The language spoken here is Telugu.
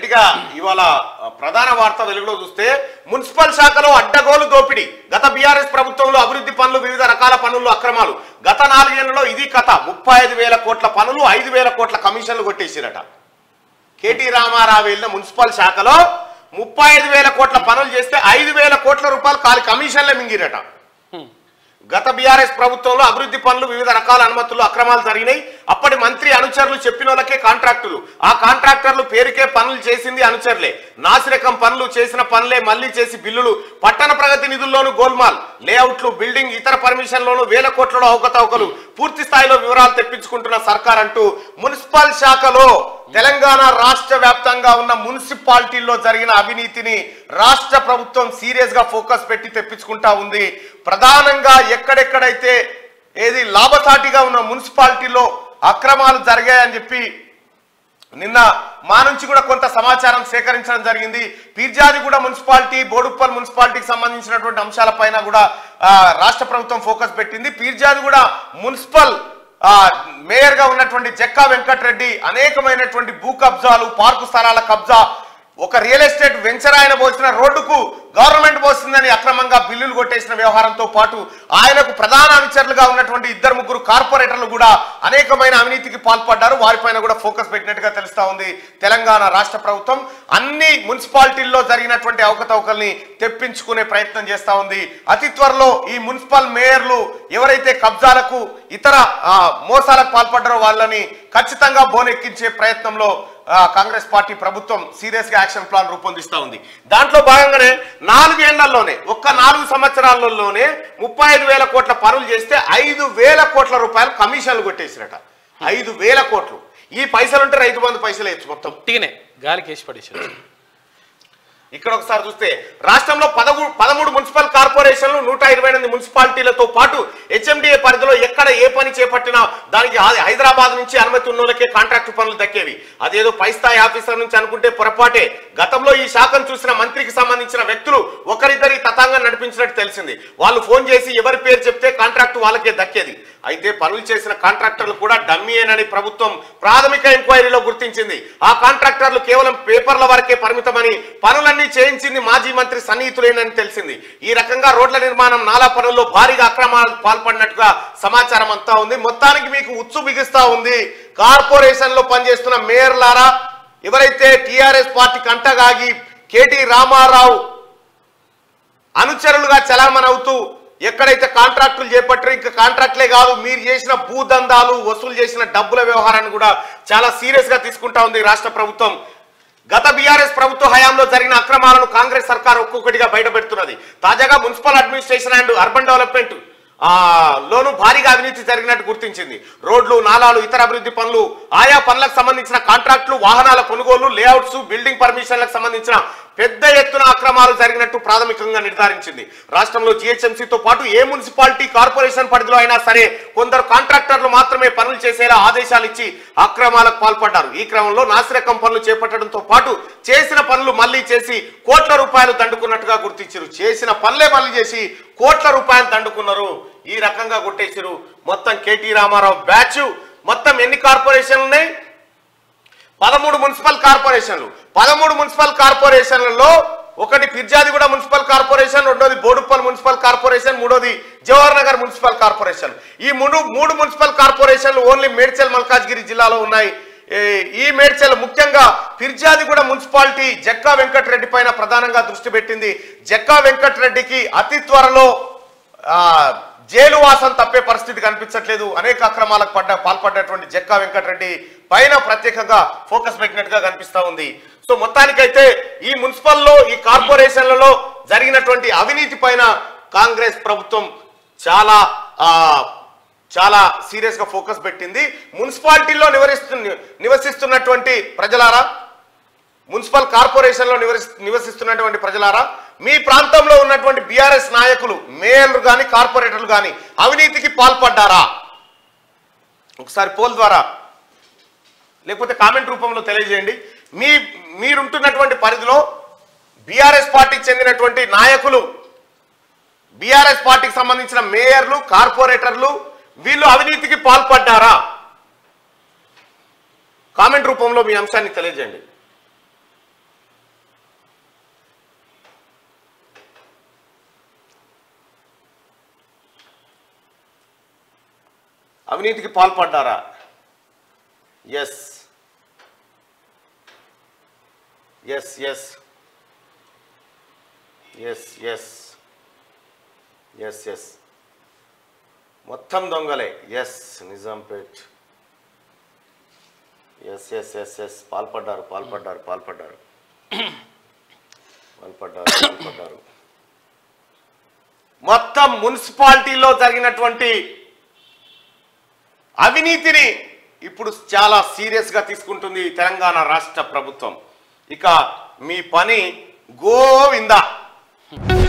ఇక ఇవాళ ఆ, ప్రధాన వార్త వెలుగులో చూస్తే మున్సిపల్ శాఖలో అడ్డగోలు దోపిడీ గత బీఆర్ఎస్ ప్రభుత్వంలో అభివృద్ధి పనులు వివిధ రకాల పనుల్లో అక్రమాలు గత నాలుగేళ్లలో ఇది కథ ముప్పై ఐదు వేల కోట్ల పనులు ఐదు వేల కోట్ల కమిషన్లు కొట్టేసిరట కేటీ రామారావు వెళ్ళిన మున్సిపల్ శాఖలో ముప్పై ఐదు వేల కోట్ల పనులు చేస్తే ఐదు వేల కోట్ల రూపాయలు కాలి కమిషన్లే మింగిరట గత బీఆర్ఎస్ ప్రభుత్వంలో అభివృద్ధి పనులు వివిధ రకాల అనుమతులు అక్రమాలు జరిగినాయి అప్పటి మంత్రి అనుచరులు చెప్పిన వాళ్ళకే కాంట్రాక్టులు ఆ కాంట్రాక్టర్లు పేరుకే పనులు చేసింది అనుచరులే నాసిరకం పనులు చేసిన పనులే మళ్లీ చేసి బిల్లులు పట్టణ ప్రగతి నిధుల్లోనూ గోల్మాల్ లేఅవుట్లు బిల్డింగ్ ఇతర పర్మిషన్లోనూ వేల కోట్లలో అవకతవకలు పూర్తి స్థాయిలో వివరాలు తెప్పించుకుంటున్న సర్కార్ అంటూ మున్సిపల్ శాఖలో తెలంగాణ రాష్ట్ర వ్యాప్తంగా ఉన్న మున్సిపాలిటీల్లో జరిగిన అవినీతిని రాష్ట్ర ప్రభుత్వం సీరియస్ గా ఫోకస్ పెట్టి తెప్పించుకుంటా ఉంది ప్రధానంగా ఎక్కడెక్కడైతే ఏది లాభసాటిగా ఉన్న మున్సిపాలిటీలో అక్రమాలు జరిగాయని చెప్పి నిన్న మా నుంచి కూడా కొంత సమాచారం సేకరించడం జరిగింది పీర్జాదిగూడ మున్సిపాలిటీ బోడుప్పల్ మున్సిపాలిటీకి సంబంధించినటువంటి అంశాలపైన కూడా ఆ, రాష్ట్ర ప్రభుత్వం ఫోకస్ పెట్టింది పీర్జాదిగూడ మున్సిపల్ ఆ, మేయర్ గా ఉన్నటువంటి జక్కా వెంకటరెడ్డి అనేకమైనటువంటి భూ కబ్జాలు పార్కు స్థలాల కబ్జా ఒక రియల్ ఎస్టేట్ వెంచర్ ఆయన పోసిన రోడ్డుకు గవర్నమెంట్ పోస్తుందని అక్రమంగా బిల్లులు కొట్టేసిన వ్యవహారంతో పాటు ఆయనకు ప్రధాన అనుచరులుగా ఉన్నటువంటి ఇద్దరు ముగ్గురు కార్పొరేటర్లు కూడా అనేకమైన అవినీతికి పాల్పడ్డారు వారిపైన కూడా ఫోకస్ పెట్టినట్టుగా తెలుస్తా ఉంది తెలంగాణ రాష్ట్ర ప్రభుత్వం అన్ని మున్సిపాలిటీల్లో జరిగినటువంటి అవకతవకల్ని తెప్పించుకునే ప్రయత్నం చేస్తా ఉంది అతి త్వరలో ఈ మున్సిపల్ మేయర్లు ఎవరైతే కబ్జాలకు ఇతర ఆ, మోసాలకు పాల్పడ్డారో వాళ్ళని ఖచ్చితంగా బోనెక్కించే ప్రయత్నంలో ఆ, కాంగ్రెస్ పార్టీ ప్రభుత్వం సీరియస్ గా యాక్షన్ ప్లాన్ రూపొందిస్తా ఉంది దాంట్లో భాగంగానే నాలుగేళ్లలోనే ఒక్క నాలుగు సంవత్సరాలలోనే ముప్పై ఐదు వేల కోట్ల పనులు చేస్తే ఐదు వేల కోట్ల రూపాయలు కమిషన్లు కొట్టేసిరట ఐదు వేల కోట్లు ఈ పైసలు ఉంటే రైతు బంధు పైసలు వేయచ్చు మొత్తం ఉట్టిగానే గాలికి వేసి పడేసారు ఇక్కడ ఒకసారి చూస్తే రాష్ట్రంలో పదమూడు పదమూడు మున్సిపల్ కార్పొరేషన్లు నూట ఇరవై ఎనిమిది మున్సిపాలిటీలతో పాటు హెచ్ఎండిఏ పరిధిలో ఎక్కడ ఏ పని చేపట్టినా దానికి హై- హైదరాబాద్ నుంచి అనుమతి ఉన్నోళ్ళకే కాంట్రాక్టు పనులు దక్కేవి అదేదో పై స్థాయి ఆఫీసర్ నుంచి అనుకుంటే పొరపాటే గతంలో ఈ శాఖను చూసిన మంత్రికి సంబంధించిన వ్యక్తులు ఒకరిద్దరి తతంగం నడిపించినట్టు తెలిసింది వాళ్ళు ఫోన్ చేసి ఎవరి పేరు చెప్తే కాంట్రాక్ట్ వాళ్ళకే దక్కేది అయితే పనులు చేసిన కాంట్రాక్టర్లు కూడా డమ్మీయేనని ప్రభుత్వం ప్రాథమిక ఎంక్వైరీలో గుర్తించింది ఆ కాంట్రాక్టర్లు కేవలం పేపర్ల వరకే పరిమితమని పనులన్నీ చేయించింది మాజీ మంత్రి సన్నిహితులేనని తెలిసింది ఈ రకంగా రోడ్ల నిర్మాణం నాలా పనుల్లో భారీగా అక్రమాలు పాల్పడినట్టుగా సమాచారం అంతా ఉంది మొత్తానికి మీకు ఉచ్చు బిగిస్తా ఉంది కార్పొరేషన్ లో పనిచేస్తున్న మేయర్లారా ఎవరైతే టిఆర్ఎస్ పార్టీ కంటగాగి కేటీ రామారావు అనుచరులుగా చలామణి అవుతూ ఎక్కడైతే కాంట్రాక్టులు చేపట్టారో ఇంకా కాంట్రాక్ట్లే కాదు మీరు చేసిన భూదందాలు వసూలు చేసిన డబ్బుల వ్యవహారాన్ని కూడా చాలా సీరియస్ గా తీసుకుంటా ఉంది రాష్ట్ర ప్రభుత్వం గత బీఆర్ఎస్ ప్రభుత్వ హయాంలో జరిగిన అక్రమాలను కాంగ్రెస్ సర్కార్ ఒక్కొక్కటిగా బయటపెడుతున్నది తాజాగా municipal administration and urban development ఆ లోను భారీగా అవినీతి జరిగినట్టు గుర్తించింది రోడ్లు నాలాలు ఇతర అభివృద్ధి పనులు ఆయా పనులకు సంబంధించిన కాంట్రాక్టులు వాహనాల కొనుగోలు లేఅవుట్స్ బిల్డింగ్ పర్మిషన్లకు సంబంధించిన పెద్ద ఎత్తున అక్రమాలు జరిగినట్టు ప్రాథమికంగా నిర్ధారించింది రాష్ట్రంలో జిహెచ్ఎంసీతో పాటు ఏ మున్సిపాలిటీ కార్పొరేషన్ పరిధిలో అయినా సరే కొందరు కాంట్రాక్టర్లు మాత్రమే పనులు చేసేలా ఆదేశాలు ఇచ్చి అక్రమాలకు పాల్పడ్డారు ఈ క్రమంలో నాసిరకం పనులు చేపట్టడంతో పాటు చేసిన పనులు మళ్లీ చేసి కోట్ల రూపాయలు దండుకున్నట్టుగా గుర్తించారు చేసిన పనులే మళ్ళీ చేసి కోట్ల రూపాయలు దండుకున్నారు ఈ రకంగా కొట్టేసారు మొత్తం కేటీ రామారావు బ్యాచ్ మొత్తం ఎన్ని కార్పొరేషన్లు ఉన్నాయి పదమూడు మున్సిపల్ కార్పొరేషన్లు పదమూడు మున్సిపల్ కార్పొరేషన్లలో ఒకటి ఫిర్జాదిగూడ మున్సిపల్ కార్పొరేషన్ రెండోది బోడుప్పల్ మున్సిపల్ కార్పొరేషన్ మూడోది జవహర్ నగర్ మున్సిపల్ కార్పొరేషన్ ఈ మూడు మూడు మున్సిపల్ కార్పొరేషన్లు ఓన్లీ మేడ్చల్ మల్కాజ్గిరి జిల్లాలో ఉన్నాయి ఏ- ఈ మేడ్చల్ ముఖ్యంగా ఫిర్జాదిగూడ మున్సిపాలిటీ జక్కా వెంకటరెడ్డి పైన ప్రధానంగా దృష్టి పెట్టింది జక్కా వెంకటరెడ్డికి అతి త్వరలో ఆ, జైలు వాసం తప్పే పరిస్థితి కనిపించట్లేదు అనేక అక్రమాలకు పడ్డ పాల్పడ్డటువంటి జక్కా వెంకటరెడ్డి పైన ప్రత్యేకంగా ఫోకస్ పెట్టినట్టుగా కనిపిస్తా ఉంది సో మొత్తానికైతే ఈ మున్సిపల్లో ఈ కార్పొరేషన్లలో జరిగినటువంటి అవినీతి పైన కాంగ్రెస్ ప్రభుత్వం చాలా ఆ, చాలా సీరియస్ గా ఫోకస్ పెట్టింది మున్సిపాలిటీల్లో నివరిస్తు నివసిస్తున్నటువంటి ప్రజలారా మున్సిపల్ కార్పొరేషన్లో నివసి నివసిస్తున్నటువంటి ప్రజలారా మీ ప్రాంతంలో ఉన్నటువంటి బీఆర్ఎస్ నాయకులు మేయర్లు కానీ కార్పొరేటర్లు కానీ అవినీతికి పాల్పడ్డారా ఒకసారి పోల్ ద్వారా లేకపోతే కామెంట్ రూపంలో తెలియజేయండి మీ మీరుంటున్నటువంటి పరిధిలో బీఆర్ఎస్ పార్టీకి చెందినటువంటి నాయకులు బీఆర్ఎస్ పార్టీకి సంబంధించిన మేయర్లు కార్పొరేటర్లు వీళ్ళు అవినీతికి పాల్పడ్డారా కామెంట్ రూపంలో మీ అంశాన్ని తెలియజేయండి అవినీతికి పాల్పడ్డారా yes yes yes yes yes yes yes మొత్తం దొంగలే yes Nizampet yes yes yes yes పాల్పడ్డారు పాల్పడ్డారు పాల్పడ్డారు పాల్పడ్డారు పాల్పడ్డారు మొత్తం మున్సిపాలిటీలో జరిగినటువంటి అవినీతిని ఇప్పుడు చాలా సీరియస్గా తీసుకుంటుంది తెలంగాణ రాష్ట్ర ప్రభుత్వం ఇక మీ పని గోవిందా